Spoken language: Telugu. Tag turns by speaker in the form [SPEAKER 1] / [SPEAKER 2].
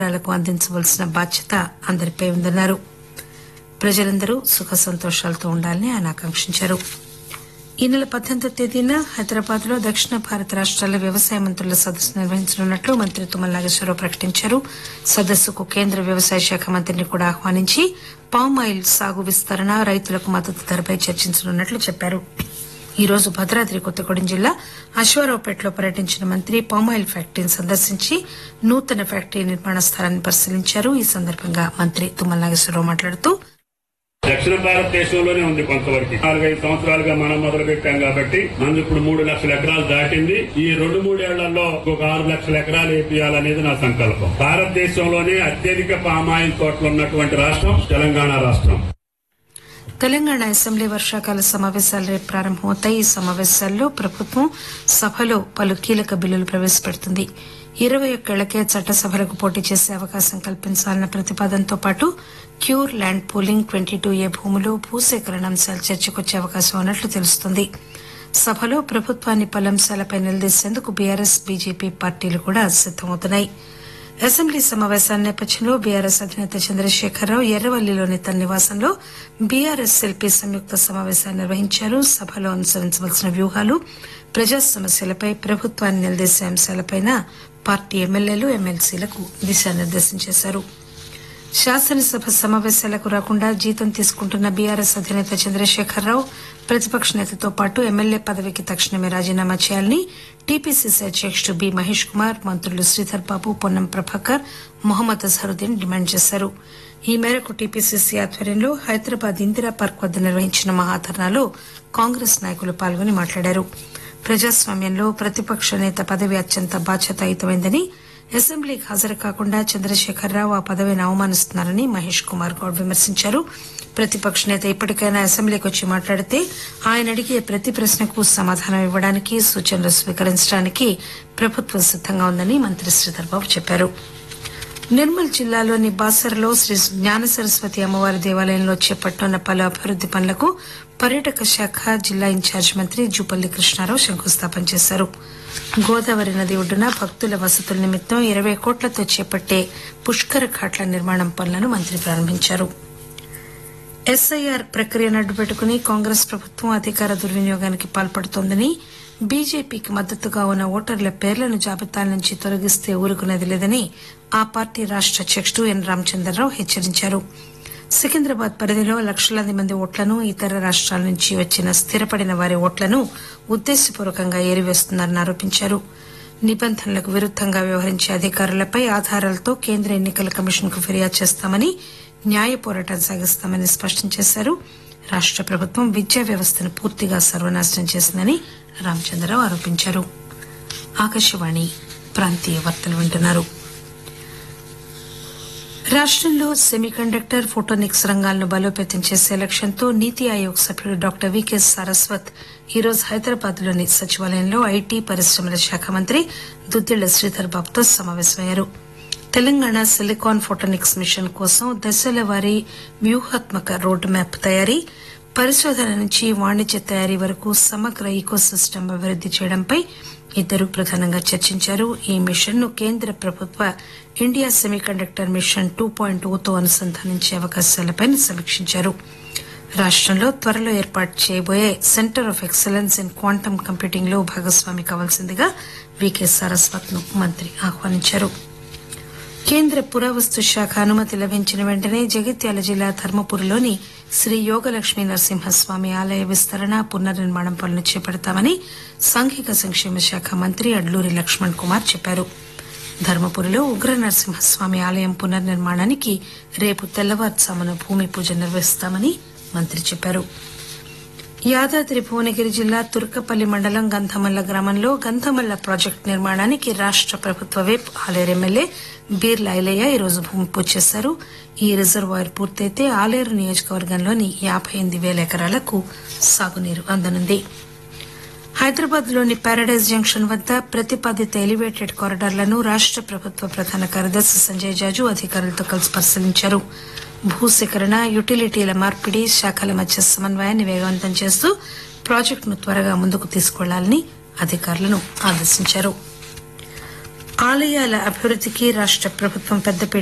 [SPEAKER 1] లకు అందించవలసిన బాధ్యత అందరిపై ఉందన్నారు ప్రజలందరూ సుఖ సంతోషాలతో ఉండాలని ఆయన ఆకాంక్షించారు ఈ నెల పద్దెనిమిదో తేదీన హైదరాబాద్ లో దక్షిణ భారత రాష్ట్రాల వ్యవసాయ మంత్రుల సదస్సు నిర్వహించనున్నట్లు మంత్రి తుమ్మల నాగేశ్వరరావు ప్రకటించారు సదస్సుకు కేంద్ర వ్యవసాయ శాఖ మంత్రిని కూడా ఆహ్వానించి పామ్ ఆయిల్ సాగు విస్తరణ రైతులకు మద్దతు ధరపై చర్చించనున్నట్లు చెప్పారు ఈ రోజు భద్రాద్రి కొత్తగూడెం జిల్లా అశ్వారావుపేటలో పర్యటించిన మంత్రి పామాయిల్ ఫ్యాక్టరీని సందర్శించి నూతన ఫ్యాక్టరీ నిర్మాణ స్థలాన్ని పరిశీలించారు ఈ సందర్భంగా మంత్రి తుమ్మల నాగేశ్వరరావు మాట్లాడుతూ
[SPEAKER 2] దక్షిణ భారతదేశంలోనే ఉంది కొంతవరకు నాలుగైదు సంవత్సరాలుగా మనం మొదలు పెట్టాం కాబట్టి మనది ఇప్పుడు మూడు లక్షల ఎకరాలు దాటింది ఈ రెండు మూడేళ్లలో ఒక ఆరు లక్షల ఎకరాలు వేపియాలనేది నా సంకల్పం భారతదేశంలోనే అత్యధిక పామాయిల్ తోటలు ఉన్నటువంటి రాష్ట్రం తెలంగాణ రాష్ట్రం
[SPEAKER 1] తెలంగాణ అసెంబ్లీ వర్షాకాల సమావేశాలు రేపు ప్రారంభమవుతాయి ఈ సమావేశాల్లో ప్రభుత్వం సభలో పలు కీలక బిల్లులు ప్రవేశపెడుతుంది ఇరవై ఒక్కేళ్లకే చట్టసభలకు పోటీ చేసే అవకాశం కల్పించాలన్న ప్రతిపాదనతో పాటు CURE land pooling twenty two A భూములు భూసేకరణ అంశాలు చర్చకొచ్చే అవకాశం ఉన్నట్లు తెలుస్తోంది సభలో ప్రభుత్వాన్ని పలు అంశాలపై నిలదీసేందుకు బీఆర్ఎస్ బీజేపీ పార్టీలు కూడా సిద్దమవుతున్నాయి అసెంబ్లీ సమావేశాల నేపథ్యంలో బీఆర్ఎస్ అధినేత చంద్రశేఖరరావు ఎర్రవల్లిలోని తన నివాసంలో బీఆర్ఎస్ ఎల్పీ సంయుక్త సమావేశాన్ని నిర్వహించారు సభలో అనుసరించవలసిన వ్యూహాలు ప్రజా సమస్యలపై ప్రభుత్వాన్ని నిలదీసే అంశాలపై పార్టీ ఎమ్మెల్యేలు ఎమ్మెల్సీలకు దిశానిర్దేశం చేశారు శాసనసభ సమావేశాలకు రాకుండా జీతం తీసుకుంటున్న బీఆర్ఎస్ అధినేత చంద్రశేఖరరావు ప్రతిపక్ష నేతతో పాటు ఎమ్మెల్యే పదవికి తక్షణమే రాజీనామా చేయాలని టీపీసీసీ అధ్యకుడు బి మహేష్ కుమార్ మంత్రులు శ్రీధర్ బాబు పొన్నం ప్రభాకర్ మొహమ్మద్ అజహరుద్దీన్ డిమాండ్ చేశారు ఈ మేరకు టీపీసీసీ ఆధ్వర్యంలో హైదరాబాద్ ఇందిరా పార్క్ వద్ద నిర్వహించిన మహాధర్నాలో కాంగ్రెస్ నాయకులు పాల్గొని మాట్లాడారు ప్రజాస్వామ్యంలో ప్రతిపక్ష నేత పదవి అత్యంత బాధ్యతాయుతమైందని అసెంబ్లీకి హాజరు కాకుండా చంద్రశేఖరరావు ఆ పదవిని అవమానిస్తున్నారని మహేష్ కుమార్ గౌడ్ విమర్శించారు ప్రతిపక్ష నేత ఇప్పటికైనా అసెంబ్లీకి వచ్చి మాట్లాడితే ఆయన అడిగే ప్రతి ప్రశ్నకు సమాధానం ఇవ్వడానికి సూచనలు స్వీకరించడానికి ప్రభుత్వం సిద్దంగా ఉందని మంత్రి శ్రీధర్ బాబు చెప్పారు నిర్మల్ జిల్లాలోని బాసరలో శ్రీ జ్ఞాన సరస్వతి అమ్మవారి దేవాలయంలో చేపట్టనున్న పలు అభివృద్ది పనులకు పర్యాటక శాఖ జిల్లా ఇన్ఛార్జ్ మంత్రి జూపల్లి కృష్ణారావు శంకుస్థాపన చేశారు గోదావరి నది ఒడ్డున భక్తుల వసతుల నిమిత్తం ఇరవై కోట్లతో చేపట్టే పుష్కర ఘాట్ల నిర్మాణం పనులను మంత్రి ప్రారంభించారు ఎస్ఐఆర్ ప్రక్రియను అడ్డుపెట్టుకుని కాంగ్రెస్ ప్రభుత్వం అధికార దుర్వినియోగానికి పాల్పడుతోందని బీజేపీకి మద్దతుగా ఉన్న ఓటర్ల పేర్లను జాబితాల నుంచి తొలగిస్తే ఊరుకునేది లేదని ఆ పార్టీ రాష్ట అధ్యకుడు ఎన్ రామచంద్రరావు హెచ్చరించారు సికింద్రాబాద్ పరిధిలో లక్షలాది మంది ఓట్లను ఇతర రాష్ట్రాల నుంచి వచ్చిన స్థిరపడిన వారి ఓట్లను ఉద్దేశపూర్వకంగా ఏరివేస్తున్నారని ఆరోపించారు నిబంధనలకు విరుద్దంగా వ్యవహరించే అధికారులపై ఆధారాలతో కేంద్ర ఎన్నికల కమిషన్ కు ఫిర్యాదు చేస్తామని న్యాయ పోరాటం సాగిస్తామని స్పష్టం చేశారు రాష్ట ప్రభుత్వం విద్యా వ్యవస్థను పూర్తిగా సర్వనాశనం చేసిందని రామచంద్రరావు ఆరోపించారు ఆకాశవాణి ప్రాంతీయ వార్తలు వింటున్నారు రాష్టంలో సెమీకండక్టర్ ఫోటోనిక్స్ రంగాలను బలోపేతం చేసే లక్ష్యంతో నీతి ఆయోగ్ సభ్యుడు డాక్టర్ వికే సారస్వత్ ఈరోజు హైదరాబాద్ లోని సచివాలయంలో ఐటీ పరిశ్రమల శాఖ మంత్రి దుద్దిళ్ల శ్రీధర్ బాబుతో సమావేశమయ్యారు తెలంగాణ సిలికాన్ ఫోటోనిక్స్ మిషన్ కోసం దశల వారీ వ్యూహాత్మక రోడ్ మ్యాప్ తయారీ పరిశోధన నుంచి వాణిజ్య తయారీ వరకు సమగ్ర ఈకోసిస్టమ్ అభివృద్ది చేయడంపై ఇద్దరు ప్రధానంగా చర్చించారు ఈ మిషన్ ను కేంద్ర ప్రభుత్వ India semiconductor mission two point ఓతో అనుసంధానించే అవకాశాలపై సమీక్షించారు రాష్టంలో త్వరలో ఏర్పాటు చేయబోయే centre of excellence in quantum computing లో భాగస్వామి కావాల్సిందిగా వికే సారస్వత్ ను మంత్రి ఆహ్వానించారు కేంద్ర పురావస్తు శాఖ అనుమతి లభించిన వెంటనే జగిత్యాల జిల్లా ధర్మపురిలోని శ్రీ యోగలక్ష్మీ నరసింహస్వామి ఆలయ విస్తరణ పునర్నిర్మాణం పనులు చేపడతామని సాంఘిక సంక్షేమ శాఖ మంత్రి అడ్లూరి లక్ష్మణ్ కుమార్ చెప్పారు ధర్మపురిలో ఉగ్ర నరసింహస్వామి ఆలయం పునర్నిర్మాణానికి రేపు తెల్లవారుజామున భూమి పూజ నిర్వహిస్తామని మంత్రి చెప్పారు యాదాద్రి భువనగిరి జిల్లా తుర్కపల్లి మండలం గంధమల్ల గ్రామంలో గంధమల్ల ప్రాజెక్టు నిర్మాణానికి రాష్ట ప్రభుత్వ విప్ ఆలేరు ఎమ్మెల్యే బీర్ల ఐలయ్య ఈరోజు భూమి పూజ చేశారు ఈ రిజర్వాయర్ పూర్తయితే ఆలేరు నియోజకవర్గంలోని యాబై ఎనిమిది వేల ఎకరాలకు సాగునీరు అందనుంది హైదరాబాద్ లోని పారడైజ్ జంక్షన్ వద్ద ప్రతిపాదిత ఎలివేటెడ్ కారిడార్లను రాష్ట ప్రభుత్వ ప్రధాన కార్యదర్శి సంజయ్ జాజు అధికారులతో కలిసి పరిశీలించారు భూసేకరణ యుటిలిటీల మార్పిడి శాఖల మధ్య సమన్వయాన్ని వేగవంతం చేస్తూ ప్రాజెక్టును త్వరగా ముందుకు తీసుకెళ్లాలని అధికారులను ఆదేశించారు ఆలయాల అభివృద్దికి రాష్ట ప్రభుత్వం పెద్దపీట